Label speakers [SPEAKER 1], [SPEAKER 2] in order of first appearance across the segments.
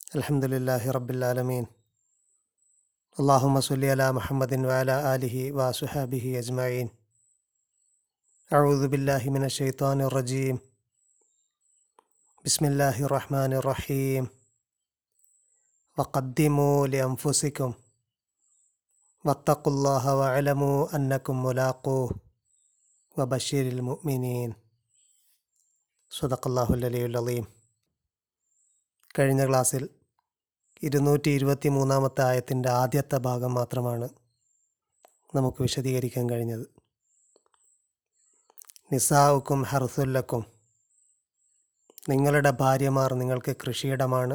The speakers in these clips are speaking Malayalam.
[SPEAKER 1] الحمد لله رب العالمين اللهم صل على محمد وعلى آله وصحابه أجمعين أعوذ بالله من الشيطان الرجيم بسم الله الرحمن الرحيم وقدموا لأنفسكم واتقوا الله واعلموا أنكم ملاقوه وبشر المؤمنين صدق الله العلي العظيم കഴിഞ്ഞ ക്ലാസ്സിൽ ഇരുന്നൂറ്റി ഇരുപത്തി മൂന്നാമത്തെ ആയത്തിൻ്റെ ആദ്യത്തെ ഭാഗം മാത്രമാണ് നമുക്ക് വിശദീകരിക്കാൻ കഴിഞ്ഞത് നിസാവുക്കും ഹർസുല്ലക്കും നിങ്ങളുടെ ഭാര്യമാർ നിങ്ങൾക്ക് കൃഷിയിടമാണ്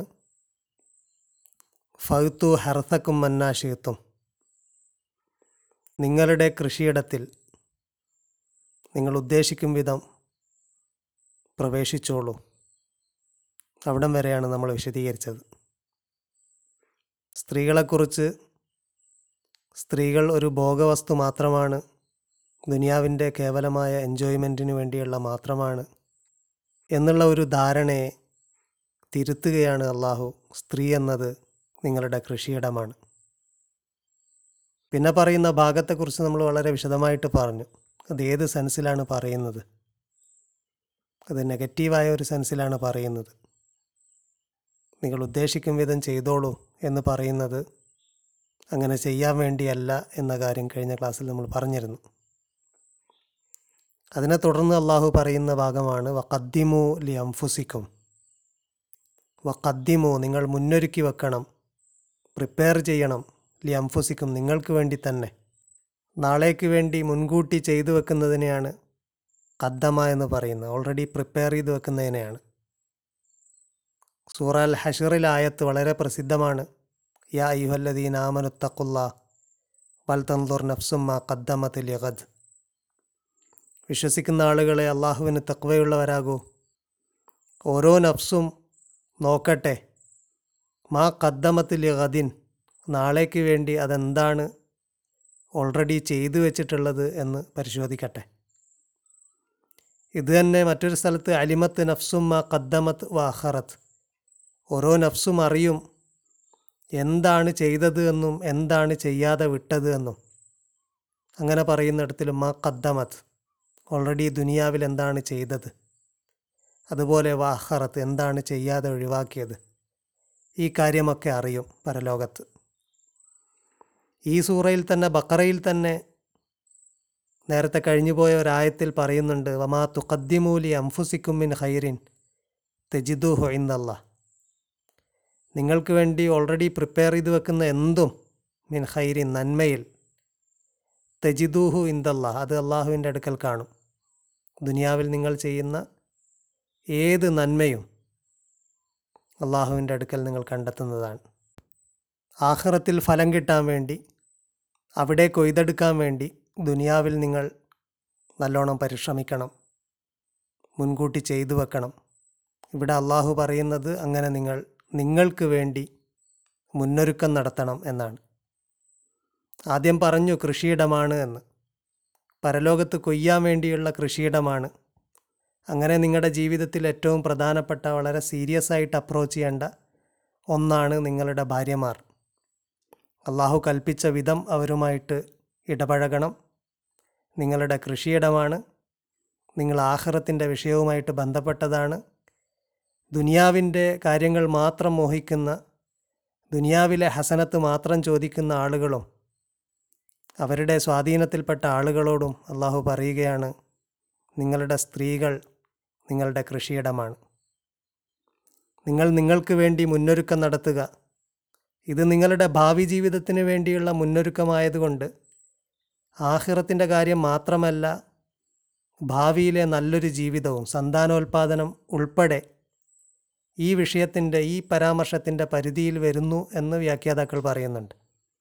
[SPEAKER 1] ഫൗത്തു ഹർസക്കും മന്നാശീത്തും നിങ്ങളുടെ കൃഷിയിടത്തിൽ നിങ്ങൾ ഉദ്ദേശിക്കും വിധം പ്രവേശിച്ചോളൂ അവിടം വരെയാണ് നമ്മൾ വിശദീകരിച്ചത് സ്ത്രീകളെക്കുറിച്ച് സ്ത്രീകൾ ഒരു ഭോഗവസ്തു മാത്രമാണ് ദുനിയാവിൻ്റെ കേവലമായ എൻജോയ്മെൻറ്റിന് വേണ്ടിയുള്ള മാത്രമാണ് എന്നുള്ള ഒരു ധാരണയെ തിരുത്തുകയാണ് അള്ളാഹു സ്ത്രീ എന്നത് നിങ്ങളുടെ കൃഷിയിടമാണ് പിന്നെ പറയുന്ന ഭാഗത്തെക്കുറിച്ച് നമ്മൾ വളരെ വിശദമായിട്ട് പറഞ്ഞു അത് ഏത് സെൻസിലാണ് പറയുന്നത് അത് നെഗറ്റീവായ ഒരു സെൻസിലാണ് പറയുന്നത് നിങ്ങൾ ഉദ്ദേശിക്കും വിധം ചെയ്തോളൂ എന്ന് പറയുന്നത് അങ്ങനെ ചെയ്യാൻ വേണ്ടിയല്ല എന്ന കാര്യം കഴിഞ്ഞ ക്ലാസ്സിൽ നമ്മൾ പറഞ്ഞിരുന്നു അതിനെ തുടർന്ന് അള്ളാഹു പറയുന്ന ഭാഗമാണ് വക്കദ്ദിമു ലി അംഫുസിക്കും വക്കദ്ദിമു നിങ്ങൾ മുന്നൊരുക്കി വെക്കണം പ്രിപ്പയർ ചെയ്യണം ലി അംഫുസിക്കും നിങ്ങൾക്ക് വേണ്ടി തന്നെ നാളേക്ക് വേണ്ടി മുൻകൂട്ടി ചെയ്തു വെക്കുന്നതിനെയാണ് കദ്ദമ എന്ന് പറയുന്നത് ഓൾറെഡി പ്രിപ്പയർ ചെയ്ത് വെക്കുന്നതിനെയാണ് സൂറ അൽ ഹഷറിൽ ആയത്ത് വളരെ പ്രസിദ്ധമാണ് യാ അയ്യുഹല്ലദീൻ ആമനുത്തക്കുള്ള വൽ തന്തുർ നഫ്സുമ്മ കദ്ദമത്തിൽ യഗദ് വിശ്വസിക്കുന്ന ആളുകളെ അള്ളാഹുവിന് തക്വയുള്ളവരാകൂ ഓരോ നഫ്സും നോക്കട്ടെ മാ കദ്ദമത്തിൽ യഗദിൻ നാളേക്ക് വേണ്ടി അതെന്താണ് ഓൾറെഡി ചെയ്തു വെച്ചിട്ടുള്ളത് എന്ന് പരിശോധിക്കട്ടെ ഇത് തന്നെ മറ്റൊരു സ്ഥലത്ത് അലിമത്ത് നഫ്സും മാ കദ്ദമത്ത് വാഹറത്ത് ഓരോ നഫ്സും അറിയും എന്താണ് ചെയ്തത് എന്നും എന്താണ് ചെയ്യാതെ വിട്ടത് എന്നും അങ്ങനെ പറയുന്നിടത്തിൽ മാ കദ്ദമത്ത് ഓൾറെഡി ദുനിയാവിൽ എന്താണ് ചെയ്തത് അതുപോലെ വാഹറത്ത് എന്താണ് ചെയ്യാതെ ഒഴിവാക്കിയത് ഈ കാര്യമൊക്കെ അറിയും പരലോകത്ത് ഈ സൂറയിൽ തന്നെ ബക്കറയിൽ തന്നെ നേരത്തെ കഴിഞ്ഞുപോയ ഒരായത്തിൽ പറയുന്നുണ്ട് വമാ തുഖദ്ദിമൂലി അംഫുസിക്കുമിൻ ഹൈറിൻ തെജിദുഹു ഇന്ദല്ല നിങ്ങൾക്ക് വേണ്ടി ഓൾറെഡി പ്രിപ്പയർ ചെയ്ത് വെക്കുന്ന എന്തും മിൻ ഹൈരിൻ നന്മയിൽ തെജിദൂഹു ഇന്ദല്ല അത് അള്ളാഹുവിൻ്റെ അടുക്കൽ കാണും ദുനിയാവിൽ നിങ്ങൾ ചെയ്യുന്ന ഏത് നന്മയും അള്ളാഹുവിൻ്റെ അടുക്കൽ നിങ്ങൾ കണ്ടെത്തുന്നതാണ് ആഹ്റത്തിൽ ഫലം കിട്ടാൻ വേണ്ടി അവിടെ കൊയ്തെടുക്കാൻ വേണ്ടി ദുനിയാവിൽ നിങ്ങൾ നല്ലോണം പരിശ്രമിക്കണം മുൻകൂട്ടി ചെയ്തു വെക്കണം ഇവിടെ അള്ളാഹു പറയുന്നത് അങ്ങനെ നിങ്ങൾ നിങ്ങൾക്ക് വേണ്ടി മുന്നൊരുക്കം നടത്തണം എന്നാണ് ആദ്യം പറഞ്ഞു കൃഷിയിടമാണ് എന്ന് പരലോകത്ത് കൊയ്യാൻ വേണ്ടിയുള്ള കൃഷിയിടമാണ് അങ്ങനെ നിങ്ങളുടെ ജീവിതത്തിൽ ഏറ്റവും പ്രധാനപ്പെട്ട വളരെ സീരിയസ് ആയിട്ട് അപ്രോച്ച് ചെയ്യേണ്ട ഒന്നാണ് നിങ്ങളുടെ ഭാര്യമാർ അള്ളാഹു കൽപ്പിച്ച വിധം അവരുമായിട്ട് ഇടപഴകണം നിങ്ങളുടെ കൃഷിയിടമാണ് നിങ്ങൾ ആഹ്റത്തിൻ്റെ വിഷയവുമായിട്ട് ബന്ധപ്പെട്ടതാണ് ദുനിയാവിൻ്റെ കാര്യങ്ങൾ മാത്രം മോഹിക്കുന്ന ദുനിയാവിലെ ഹസനത്ത് മാത്രം ചോദിക്കുന്ന ആളുകളും അവരുടെ സ്വാധീനത്തിൽപ്പെട്ട ആളുകളോടും അള്ളാഹു പറയുകയാണ് നിങ്ങളുടെ സ്ത്രീകൾ നിങ്ങളുടെ കൃഷിയിടമാണ് നിങ്ങൾ നിങ്ങൾക്ക് വേണ്ടി മുന്നൊരുക്കം നടത്തുക ഇത് നിങ്ങളുടെ ഭാവി ജീവിതത്തിന് വേണ്ടിയുള്ള മുന്നൊരുക്കമായതുകൊണ്ട് ആഹിറത്തിൻ്റെ കാര്യം മാത്രമല്ല ഭാവിയിലെ നല്ലൊരു ജീവിതവും സന്താനോൽപാദനം ഉൾപ്പെടെ ഈ വിഷയത്തിൻ്റെ ഈ പരാമർശത്തിൻ്റെ പരിധിയിൽ വരുന്നു എന്ന് വ്യാഖ്യാതാക്കൾ പറയുന്നുണ്ട്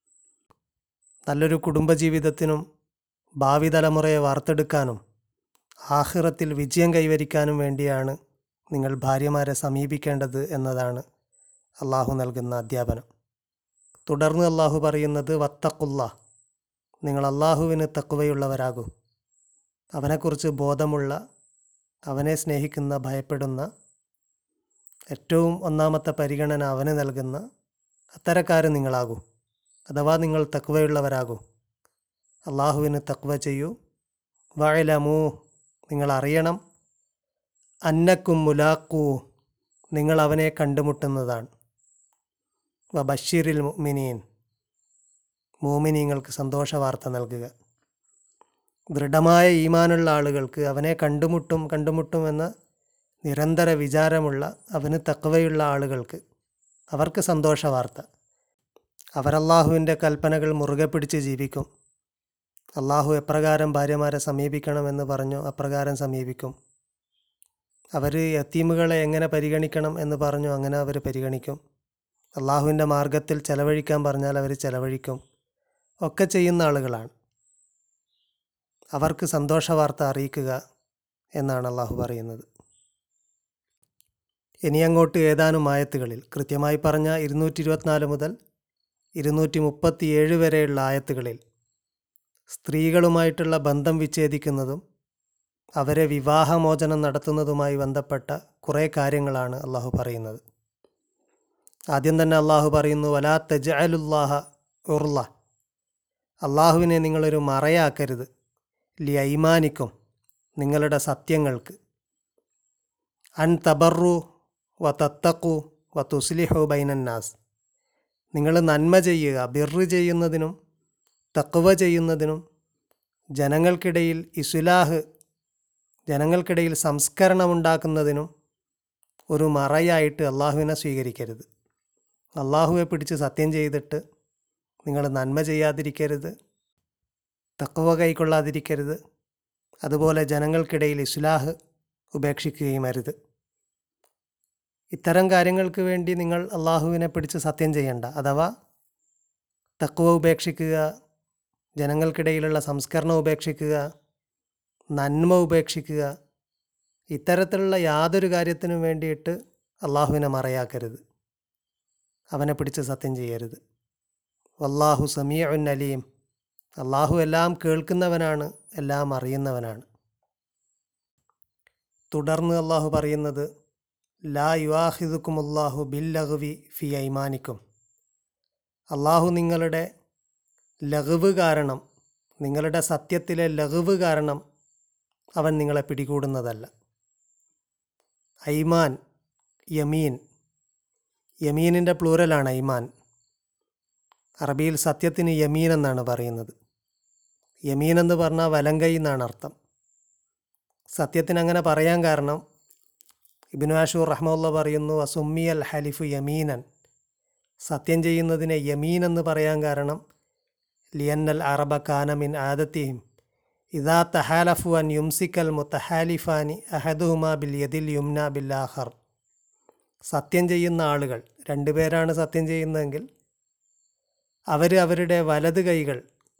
[SPEAKER 1] നല്ലൊരു കുടുംബജീവിതത്തിനും ഭാവി തലമുറയെ വാർത്തെടുക്കാനും ആഹിറത്തിൽ വിജയം കൈവരിക്കാനും വേണ്ടിയാണ് നിങ്ങൾ ഭാര്യമാരെ സമീപിക്കേണ്ടത് എന്നതാണ് അള്ളാഹു നൽകുന്ന അധ്യാപനം തുടർന്ന് അള്ളാഹു പറയുന്നത് വത്തക്കുള്ള നിങ്ങൾ അള്ളാഹുവിന് തക്കുവയുള്ളവരാകൂ അവനെക്കുറിച്ച് ബോധമുള്ള അവനെ സ്നേഹിക്കുന്ന ഭയപ്പെടുന്ന ഏറ്റവും ഒന്നാമത്തെ പരിഗണന അവന് നൽകുന്ന അത്തരക്കാരൻ നിങ്ങളാകൂ അഥവാ നിങ്ങൾ തക്വയുള്ളവരാകൂ അള്ളാഹുവിന് തക്വ ചെയ്യൂ വഴലമൂ നിങ്ങൾ അറിയണം അന്നക്കും മുലാക്കൂ നിങ്ങൾ അവനെ കണ്ടുമുട്ടുന്നതാണ് വ ബഷീറിൽ മുഅ്മിനീൻ മോമിനീങ്ങൾക്ക് സന്തോഷ വാർത്ത നൽകുക ദൃഢമായ ഈമാനുള്ള ആളുകൾക്ക് അവനെ കണ്ടുമുട്ടും കണ്ടുമുട്ടുമെന്ന നിരന്തര വിചാരമുള്ള അവന് തക്കവയുള്ള ആളുകൾക്ക് അവർക്ക് സന്തോഷ വാർത്ത അവരല്ലാഹുവിൻ്റെ കൽപ്പനകൾ മുറുകെ പിടിച്ച് ജീവിക്കും അള്ളാഹു എപ്രകാരം ഭാര്യമാരെ സമീപിക്കണമെന്ന് പറഞ്ഞു അപ്രകാരം സമീപിക്കും അവർ യത്തീമുകളെ എങ്ങനെ പരിഗണിക്കണം എന്ന് പറഞ്ഞു അങ്ങനെ അവർ പരിഗണിക്കും അള്ളാഹുവിൻ്റെ മാർഗത്തിൽ ചെലവഴിക്കാൻ പറഞ്ഞാൽ അവർ ചെലവഴിക്കും ഒക്കെ ചെയ്യുന്ന ആളുകളാണ് അവർക്ക് സന്തോഷ വാർത്ത അറിയിക്കുക എന്നാണ് അള്ളാഹു പറയുന്നത് ഇനി അങ്ങോട്ട് ഏതാനും ആയത്തുകളിൽ കൃത്യമായി പറഞ്ഞ ഇരുന്നൂറ്റി ഇരുപത്തിനാല് മുതൽ ഇരുന്നൂറ്റി മുപ്പത്തിയേഴ് വരെയുള്ള ആയത്തുകളിൽ സ്ത്രീകളുമായിട്ടുള്ള ബന്ധം വിച്ഛേദിക്കുന്നതും അവരെ വിവാഹമോചനം നടത്തുന്നതുമായി ബന്ധപ്പെട്ട കുറേ കാര്യങ്ങളാണ് അള്ളാഹു പറയുന്നത് ആദ്യം തന്നെ അള്ളാഹു പറയുന്നു വലാ തജഅലുല്ലാഹ ഉർല അള്ളാഹുവിനെ നിങ്ങളൊരു മറയാക്കരുത് ലി ഐമാനിക്കും നിങ്ങളുടെ സത്യങ്ങൾക്ക് അൻ തബറു വ തത്തക്കു വ തുസ്ലിഹു ബൈനന്നാസ് നിങ്ങൾ നന്മ ചെയ്യുക ബിറ് ചെയ്യുന്നതിനും തക്കുവ ചെയ്യുന്നതിനും ജനങ്ങൾക്കിടയിൽ ഇസുലാഹ് ജനങ്ങൾക്കിടയിൽ സംസ്കരണമുണ്ടാക്കുന്നതിനും ഒരു മറയായിട്ട് അള്ളാഹുവിനെ സ്വീകരിക്കരുത് അള്ളാഹുവെ പിടിച്ച് സത്യം ചെയ്തിട്ട് നിങ്ങൾ നന്മ ചെയ്യാതിരിക്കരുത് തക്കവ കൈക്കൊള്ളാതിരിക്കരുത് അതുപോലെ ജനങ്ങൾക്കിടയിൽ ഇസ്ലാഹ് ഉപേക്ഷിക്കുകയും അരുത് ഇത്തരം കാര്യങ്ങൾക്ക് വേണ്ടി നിങ്ങൾ അള്ളാഹുവിനെ പിടിച്ച് സത്യം ചെയ്യണ്ട അഥവാ തക്കുവ ഉപേക്ഷിക്കുക ജനങ്ങൾക്കിടയിലുള്ള സംസ്കരണം ഉപേക്ഷിക്കുക നന്മ ഉപേക്ഷിക്കുക ഇത്തരത്തിലുള്ള യാതൊരു കാര്യത്തിനും വേണ്ടിയിട്ട് അള്ളാഹുവിനെ മറയാക്കരുത് അവനെ പിടിച്ച് സത്യം ചെയ്യരുത് വല്ലാഹു സമീഉൻ അലീം അള്ളാഹു എല്ലാം കേൾക്കുന്നവനാണ് എല്ലാം അറിയുന്നവനാണ് തുടർന്ന് അള്ളാഹു പറയുന്നത് ലാ യുവാഹിദുക്കും അള്ളാഹു ബില്ലഹുവി ഫി ഐമാനിക്കും അള്ളാഹു നിങ്ങളുടെ ലഘുവ് കാരണം നിങ്ങളുടെ സത്യത്തിലെ ലഘുവ് കാരണം അവൻ നിങ്ങളെ പിടികൂടുന്നതല്ല ഐമാൻ യമീൻ യമീനിൻ്റെ പ്ലൂരലാണ് ഐമാൻ അറബിയിൽ സത്യത്തിന് യമീൻ എന്നാണ് പറയുന്നത് യമീൻ എന്ന് പറഞ്ഞാൽ വലങ്കൈ എന്നാണ് അർത്ഥം സത്യത്തിന് അങ്ങനെ പറയാൻ കാരണം ഇബിനു ആഷൂർ റഹ്മുള്ള പറയുന്നു അസുമ്മിയൽ ഹലിഫു യമീനൻ സത്യം ചെയ്യുന്നതിനെ യമീൻ എന്ന് പറയാൻ കാരണം ലിയന്നൽ അറബ കാനമിൻ ആദത്തിഹിം ഇദാ തഹാലഫു അൻ യുംസിക്കൽ മുത്തഹാലിഫാനി അഹദുഹുമ ബിൽ യദിൽ യുംന ബിൽ ആഹർ സത്യം ചെയ്യുന്ന ആളുകൾ രണ്ടുപേരാണ് സത്യം ചെയ്യുന്നതെങ്കിൽ അവർ അവരുടെ വലത് കൈകൾ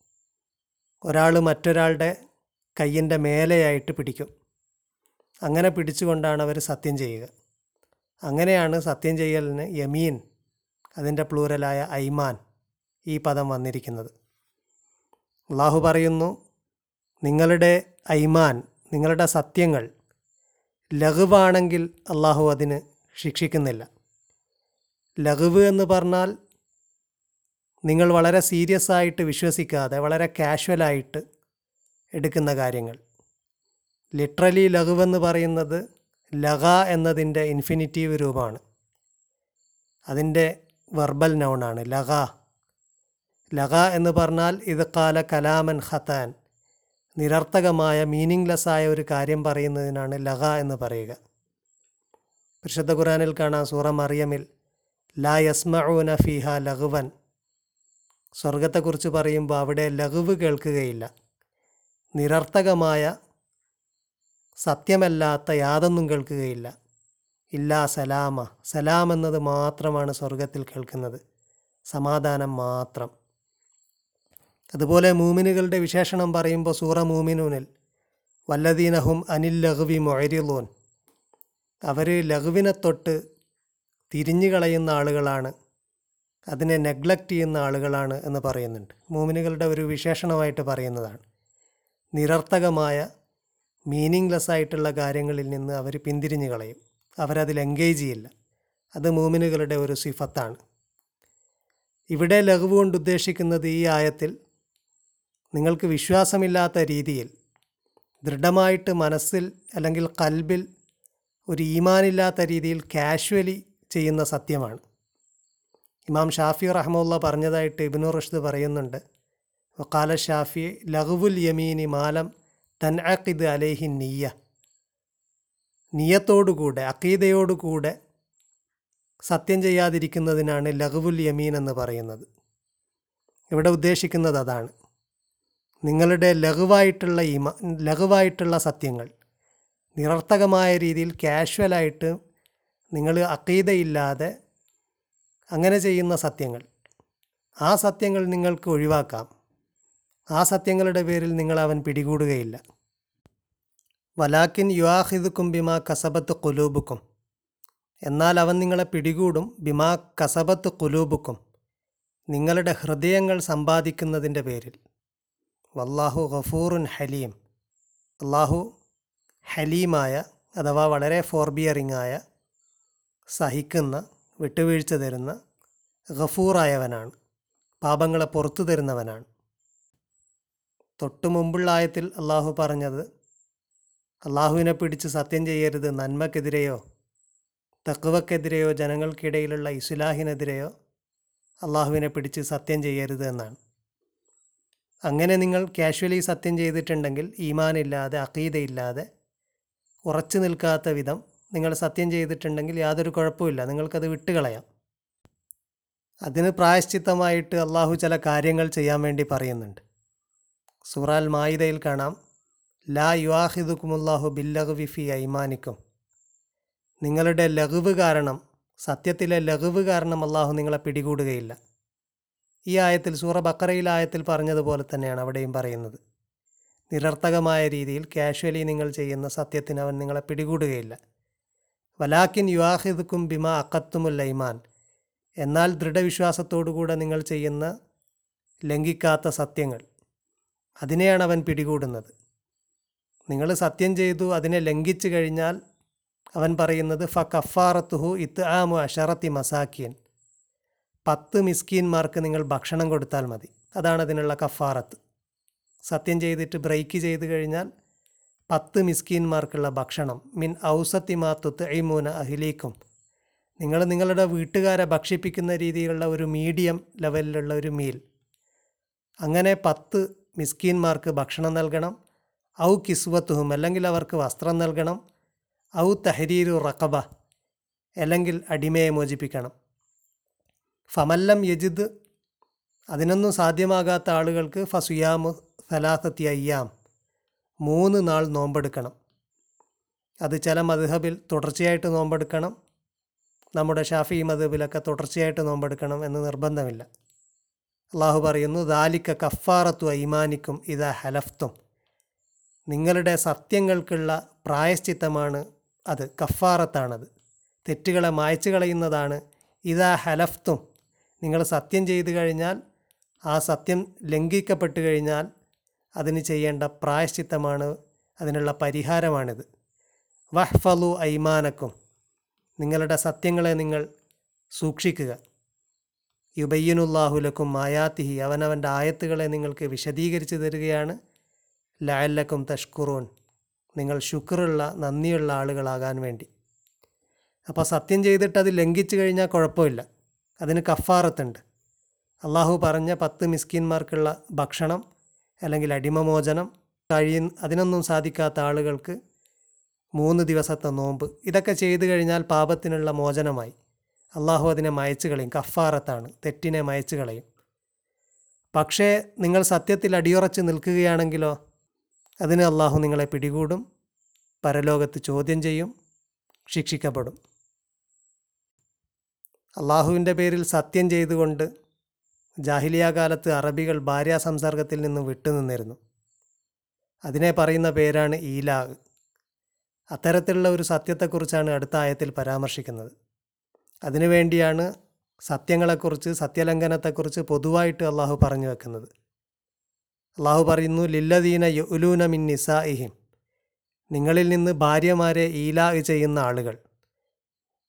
[SPEAKER 1] ഒരാൾ മറ്റൊരാളുടെ കയ്യിൻ്റെ മേലെയായിട്ട് പിടിക്കും അങ്ങനെ പിടിച്ചുകൊണ്ടാണ് അവർ സത്യം ചെയ്യുക അങ്ങനെയാണ് സത്യം ചെയ്യലിന് യമീൻ അതിൻ്റെ പ്ലൂരലായ ഐമാൻ ഈ പദം വന്നിരിക്കുന്നത് അള്ളാഹു പറയുന്നു നിങ്ങളുടെ ഐമാൻ നിങ്ങളുടെ സത്യങ്ങൾ ലഘുവാണെങ്കിൽ അള്ളാഹു അതിന് ശിക്ഷിക്കുന്നില്ല ലഘുവ് എന്ന് പറഞ്ഞാൽ നിങ്ങൾ വളരെ സീരിയസ് ആയിട്ട് വിശ്വസിക്കാതെ വളരെ കാഷ്വലായിട്ട് എടുക്കുന്ന കാര്യങ്ങൾ ലിറ്ററലി ലഘുവെന്ന് പറയുന്നത് ലഗ എന്നതിൻ്റെ ഇൻഫിനിറ്റീവ് രൂപമാണ് അതിൻ്റെ വെർബൽ നൗണാണ് ലഗ ലഗ എന്ന് പറഞ്ഞാൽ ഇത് കാല കലാമൻ ഖത്താൻ നിരർത്ഥകമായ മീനിങ്ലെസ് ആയ ഒരു കാര്യം പറയുന്നതിനാണ് ലഗ എന്ന് പറയുക പരിശുദ്ധ ഖുറാനിൽ കാണാം സൂറ മറിയമിൽ ലാ യസ്മഊന ഫിഹ ലഘുവൻ സ്വർഗത്തെക്കുറിച്ച് പറയുമ്പോൾ അവിടെ ലഘുവ് കേൾക്കുകയില്ല നിരർത്ഥകമായ സത്യമല്ലാത്ത യാതൊന്നും കേൾക്കുകയില്ല ഇല്ലാ സലാമ സലാം എന്നത് മാത്രമാണ് സ്വർഗത്തിൽ കേൾക്കുന്നത് സമാധാനം മാത്രം അതുപോലെ മൂമിനുകളുടെ വിശേഷണം പറയുമ്പോൾ സൂറ മൂമിനൂനിൽ വല്ലദീനഹും അനിൽ ലഘുവി മൊയരിലോൻ അവർ ലഘുവിനെ തൊട്ട് തിരിഞ്ഞു കളയുന്ന ആളുകളാണ് അതിനെ നെഗ്ലക്റ്റ് ചെയ്യുന്ന ആളുകളാണ് എന്ന് പറയുന്നുണ്ട് മൂമിനുകളുടെ ഒരു വിശേഷണമായിട്ട് പറയുന്നതാണ് നിരർത്ഥകമായ മീനിങ്ലെസ് ആയിട്ടുള്ള കാര്യങ്ങളിൽ നിന്ന് അവർ പിന്തിരിഞ്ഞു കളയും അവരതിൽ എൻഗേജ് ചെയ്യില്ല അത് മൂമിനുകളുടെ ഒരു സിഫത്താണ് ഇവിടെ ലഘുവ് കൊണ്ട് ഉദ്ദേശിക്കുന്നത് ഈ ആയത്തിൽ നിങ്ങൾക്ക് വിശ്വാസമില്ലാത്ത രീതിയിൽ ദൃഢമായിട്ട് മനസ്സിൽ അല്ലെങ്കിൽ കൽബിൽ ഒരു ഈമാനില്ലാത്ത രീതിയിൽ കാഷ്വലി ചെയ്യുന്ന സത്യമാണ് ഇമാം ഷാഫി റഹ്മുള്ള പറഞ്ഞതായിട്ട് ഇബ്നു റഷ്ദ് പറയുന്നുണ്ട് വക്കാല ഷാഫി ലഘുവുൽ യമീനി മാലം തൻ അക്കിദ് അലേഹി നീയ നിയത്തോടുകൂടെ അക്കീതയോടുകൂടെ സത്യം ചെയ്യാതിരിക്കുന്നതിനാണ് ലഘുവുൽ യമീൻ എന്ന് പറയുന്നത് ഇവിടെ ഉദ്ദേശിക്കുന്നത് അതാണ് നിങ്ങളുടെ ലഘുവായിട്ടുള്ള ഇമ ലഘുവായിട്ടുള്ള സത്യങ്ങൾ നിരർത്ഥകമായ രീതിയിൽ കാഷ്വലായിട്ട് നിങ്ങൾ അക്കീതയില്ലാതെ അങ്ങനെ ചെയ്യുന്ന സത്യങ്ങൾ ആ സത്യങ്ങൾ നിങ്ങൾക്ക് ഒഴിവാക്കാം ആ സത്യങ്ങളുടെ പേരിൽ നിങ്ങൾ അവൻ പിടികൂടുകയില്ല വലാക്കിൻ യുവാഹിദുക്കും ബിമാ കസബത്ത് കുലൂബുക്കും എന്നാൽ അവൻ നിങ്ങളെ പിടികൂടും ബിമാ കസബത്ത് കുലൂബുക്കും നിങ്ങളുടെ ഹൃദയങ്ങൾ സമ്പാദിക്കുന്നതിൻ്റെ പേരിൽ വല്ലാഹു ഗഫൂറുൻ ഹലീം അള്ളാഹു ഹലീമായ അഥവാ വളരെ ഫോർബിയറിംഗ് ആയ സഹിക്കുന്ന വിട്ടുവീഴ്ച തരുന്ന ഗഫൂറായവനാണ് പാപങ്ങളെ പുറത്തു തരുന്നവനാണ് തൊട്ടു മുമ്പുള്ള ആയത്തിൽ അള്ളാഹു പറഞ്ഞത് അള്ളാഹുവിനെ പിടിച്ച് സത്യം ചെയ്യരുത് നന്മക്കെതിരെയോ തക്കുവക്കെതിരെയോ ജനങ്ങൾക്കിടയിലുള്ള ഇസ്ലാഹിനെതിരെയോ അള്ളാഹുവിനെ പിടിച്ച് സത്യം ചെയ്യരുത് എന്നാണ് അങ്ങനെ നിങ്ങൾ കാഷ്വലി സത്യം ചെയ്തിട്ടുണ്ടെങ്കിൽ ഈമാനില്ലാതെ അക്കീതയില്ലാതെ ഉറച്ചു നിൽക്കാത്ത വിധം നിങ്ങൾ സത്യം ചെയ്തിട്ടുണ്ടെങ്കിൽ യാതൊരു കുഴപ്പമില്ല നിങ്ങൾക്കത് വിട്ടുകളയാം അതിന് പ്രായശ്ചിത്തമായിട്ട് അള്ളാഹു ചില കാര്യങ്ങൾ ചെയ്യാൻ വേണ്ടി പറയുന്നുണ്ട് സൂറാൽ മായിദയിൽ കാണാം ലാ യുവാഹിദുക്കുമുല്ലാഹു ബില്ലഹുവി ഫി ഐമാനിക്കും നിങ്ങളുടെ ലഘുവ് കാരണം സത്യത്തിലെ ലഘുവ് കാരണം അള്ളാഹു നിങ്ങളെ പിടികൂടുകയില്ല ഈ ആയത്തിൽ സൂറ ബക്കറയിൽ ആയത്തിൽ പറഞ്ഞതുപോലെ തന്നെയാണ് അവിടെയും പറയുന്നത് നിരർത്ഥകമായ രീതിയിൽ കാഷ്വലി നിങ്ങൾ ചെയ്യുന്ന സത്യത്തിന് അവൻ നിങ്ങളെ പിടികൂടുകയില്ല വലാക്കിൻ യുവാഹിദുക്കും ബിമ അക്കത്തുമുൽ ഐമാൻ എന്നാൽ ദൃഢവിശ്വാസത്തോടുകൂടെ നിങ്ങൾ ചെയ്യുന്ന ലംഘിക്കാത്ത സത്യങ്ങൾ അതിനെയാണ് അവൻ പിടികൂടുന്നത് നിങ്ങൾ സത്യം ചെയ്തു അതിനെ ലംഘിച്ചു കഴിഞ്ഞാൽ അവൻ പറയുന്നത് ഫ കഫാറത്തുഹു ഇത്ത് ആമു അഷറത്തി മസാക്കിയൻ പത്ത് മിസ്കീന്മാർക്ക് നിങ്ങൾ ഭക്ഷണം കൊടുത്താൽ മതി അതാണ് അതിനുള്ള കഫാറത്ത് സത്യം ചെയ്തിട്ട് ബ്രേക്ക് ചെയ്ത് കഴിഞ്ഞാൽ പത്ത് മിസ്കീന്മാർക്കുള്ള ഭക്ഷണം മിൻ ഔസത്തി മാത്തുത്ത് ഐമൂന അഹിലീക്കും നിങ്ങൾ നിങ്ങളുടെ വീട്ടുകാരെ ഭക്ഷിപ്പിക്കുന്ന രീതിയിലുള്ള ഒരു മീഡിയം ലെവലിലുള്ള ഒരു മീൽ അങ്ങനെ പത്ത് മിസ്കീന്മാർക്ക് ഭക്ഷണം നൽകണം ഔ കിസ്വത്തുഹും അല്ലെങ്കിൽ അവർക്ക് വസ്ത്രം നൽകണം ഔ തഹരീരു റക്കബ അല്ലെങ്കിൽ അടിമയെ മോചിപ്പിക്കണം ഫമല്ലം യജിദ് അതിനൊന്നും സാധ്യമാകാത്ത ആളുകൾക്ക് ഫസുയാമു സലാസത്തി അയ്യാം മൂന്ന് നാൾ നോമ്പെടുക്കണം അത് ചില മദ്ഹബിൽ തുടർച്ചയായിട്ട് നോമ്പെടുക്കണം നമ്മുടെ ഷാഫി മദ്ഹബിലൊക്കെ തുടർച്ചയായിട്ട് നോമ്പെടുക്കണം എന്ന് നിർബന്ധമില്ല അള്ളാഹു പറയുന്നു ദാലിക്ക കഫാറത്തു ഐമാനിക്കും ഇതാ ഹലഫ്തും നിങ്ങളുടെ സത്യങ്ങൾക്കുള്ള പ്രായശ്ചിത്തമാണ് അത് കഫാറത്താണത് തെറ്റുകളെ മായ്ച്ചു കളയുന്നതാണ് ഇതാ ഹലഫ്തും നിങ്ങൾ സത്യം ചെയ്തു കഴിഞ്ഞാൽ ആ സത്യം ലംഘിക്കപ്പെട്ടു കഴിഞ്ഞാൽ അതിന് ചെയ്യേണ്ട പ്രായശ്ചിത്തമാണ് അതിനുള്ള പരിഹാരമാണിത് വഹ്ഫലു ഐമാനക്കും നിങ്ങളുടെ സത്യങ്ങളെ നിങ്ങൾ സൂക്ഷിക്കുക യുബയ്യനുല്ലാഹുലക്കും മായാത്തിഹി അവനവൻ്റെ ആയത്തുകളെ നിങ്ങൾക്ക് വിശദീകരിച്ച് തരികയാണ് ലായല്ലക്കും തഷ്കുറൂൻ നിങ്ങൾ ശുക്റുള്ള നന്ദിയുള്ള ആളുകളാകാൻ വേണ്ടി അപ്പോൾ സത്യം ചെയ്തിട്ട് അത് ലംഘിച്ചു കഴിഞ്ഞാൽ കുഴപ്പമില്ല അതിന് കഫാറത്തുണ്ട് അള്ളാഹു പറഞ്ഞ പത്ത് മിസ്കിന്മാർക്കുള്ള ഭക്ഷണം അല്ലെങ്കിൽ അടിമമോചനം കഴിയ അതിനൊന്നും സാധിക്കാത്ത ആളുകൾക്ക് മൂന്ന് ദിവസത്തെ നോമ്പ് ഇതൊക്കെ ചെയ്തു കഴിഞ്ഞാൽ പാപത്തിനുള്ള മോചനമായി അള്ളാഹു അതിനെ മയച്ചു കളയും കഫാറത്താണ് തെറ്റിനെ മയച്ചു കളയും പക്ഷേ നിങ്ങൾ സത്യത്തിൽ അടിയുറച്ച് നിൽക്കുകയാണെങ്കിലോ അതിന് അള്ളാഹു നിങ്ങളെ പിടികൂടും പരലോകത്ത് ചോദ്യം ചെയ്യും ശിക്ഷിക്കപ്പെടും അള്ളാഹുവിൻ്റെ പേരിൽ സത്യം ചെയ്തുകൊണ്ട് ജാഹിലിയ കാലത്ത് അറബികൾ ഭാര്യാ സംസർഗത്തിൽ നിന്ന് വിട്ടുനിന്നിരുന്നു അതിനെ പറയുന്ന പേരാണ് ഈലാഗ് അത്തരത്തിലുള്ള ഒരു സത്യത്തെക്കുറിച്ചാണ് അടുത്ത ആയത്തിൽ പരാമർശിക്കുന്നത് അതിനുവേണ്ടിയാണ് സത്യങ്ങളെക്കുറിച്ച് സത്യലംഘനത്തെക്കുറിച്ച് പൊതുവായിട്ട് അള്ളാഹു പറഞ്ഞു വെക്കുന്നത് അള്ളാഹു പറയുന്നു ലില്ലദീന യുലൂന മിൻ നിസാഇഹിം നിങ്ങളിൽ നിന്ന് ഭാര്യമാരെ ഈലാ ചെയ്യുന്ന ആളുകൾ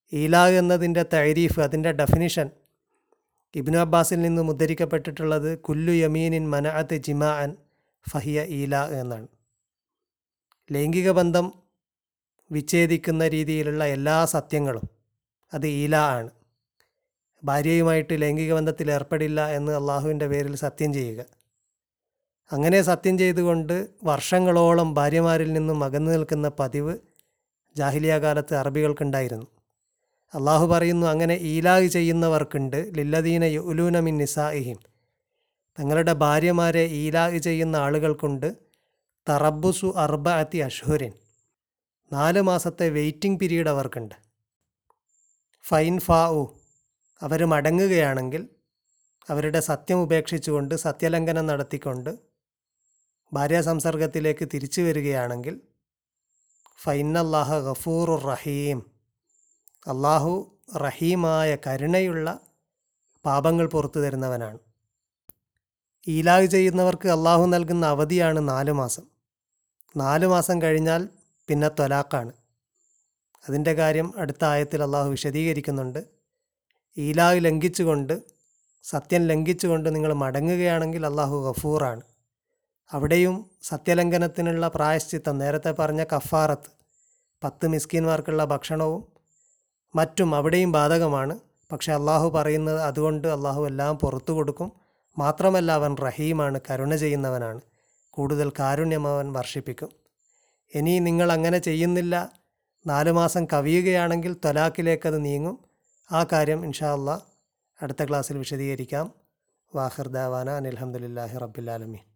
[SPEAKER 1] ഈലാ എന്നതിൻ്റെ തൈരീഫ് അതിൻ്റെ ഡെഫിനിഷൻ ഇബ്നു അബ്ബാസിൽ നിന്ന് ഉദ്ധരിക്കപ്പെട്ടിട്ടുള്ളത് കുല്ലു യമീനിൻ മനഅത്ത് ജിമാഅൻ ഫഹിയ ഈല എന്നാണ് ലൈംഗിക ബന്ധം വിച്ഛേദിക്കുന്ന രീതിയിലുള്ള എല്ലാ സത്യങ്ങളും അത് ഈല ആണ് ഭാര്യയുമായിട്ട് ലൈംഗിക ബന്ധത്തിൽ ഏർപ്പെടില്ല എന്ന് അള്ളാഹുവിൻ്റെ പേരിൽ സത്യം ചെയ്യുക അങ്ങനെ സത്യം ചെയ്തുകൊണ്ട് വർഷങ്ങളോളം ഭാര്യമാരിൽ നിന്നും അകന്നു നിൽക്കുന്ന പതിവ് ജാഹിലിയ കാലത്ത് അറബികൾക്കുണ്ടായിരുന്നു അള്ളാഹു പറയുന്നു അങ്ങനെ ഈലാഗ് ചെയ്യുന്നവർക്കുണ്ട് ലില്ലദീന യുലൂന മിൻ നിസായിഹിം തങ്ങളുടെ ഭാര്യമാരെ ഈലാഗ് ചെയ്യുന്ന ആളുകൾക്കുണ്ട് തറബുസു അർബഅത്തി അഷ്ഹുരിൻ നാല് മാസത്തെ വെയിറ്റിംഗ് പീരീഡ് അവർക്കുണ്ട് ഫൈൻ ഫാ ഉ അവർ മടങ്ങുകയാണെങ്കിൽ അവരുടെ സത്യം ഉപേക്ഷിച്ചുകൊണ്ട് സത്യലംഘനം നടത്തിക്കൊണ്ട് ഭാര്യ സംസർഗത്തിലേക്ക് തിരിച്ചു വരികയാണെങ്കിൽ ഫൈനല്ലാഹ ഗഫൂറുർ റഹീം അള്ളാഹു റഹീമായ കരുണയുള്ള പാപങ്ങൾ പുറത്തു തരുന്നവനാണ് ഈലാഗ് ചെയ്യുന്നവർക്ക് അള്ളാഹു നൽകുന്ന അവധിയാണ് നാല് മാസം നാല് മാസം കഴിഞ്ഞാൽ പിന്നെ ത്വലാക്കാണ് അതിൻ്റെ കാര്യം അടുത്ത ആയത്തിൽ അള്ളാഹു വിശദീകരിക്കുന്നുണ്ട് ഈലാഗ് ലംഘിച്ചുകൊണ്ട് സത്യം ലംഘിച്ചുകൊണ്ട് നിങ്ങൾ മടങ്ങുകയാണെങ്കിൽ അള്ളാഹു ഗഫൂറാണ് അവിടെയും സത്യലംഘനത്തിനുള്ള പ്രായശ്ചിത്തം നേരത്തെ പറഞ്ഞ കഫാറത്ത് പത്ത് മിസ്കിന്മാർക്കുള്ള ഭക്ഷണവും മറ്റും അവിടെയും ബാധകമാണ് പക്ഷെ അള്ളാഹു പറയുന്നത് അതുകൊണ്ട് അള്ളാഹു എല്ലാം പുറത്തു കൊടുക്കും മാത്രമല്ല അവൻ റഹീമാണ് കരുണ ചെയ്യുന്നവനാണ് കൂടുതൽ കാരുണ്യം അവൻ വർഷിപ്പിക്കും ഇനി നിങ്ങൾ അങ്ങനെ ചെയ്യുന്നില്ല നാല് മാസം കവിയുകയാണെങ്കിൽ ത്വലാഖിലേക്ക് അത് നീങ്ങും ആ കാര്യം ഇൻഷാ അള്ളാഹ് അടുത്ത ക്ലാസ്സിൽ വിശദീകരിക്കാം വാഹിർ ദാവാന അനിൽഹമുല്ലാഹി റബ്ബിലാലമീൻ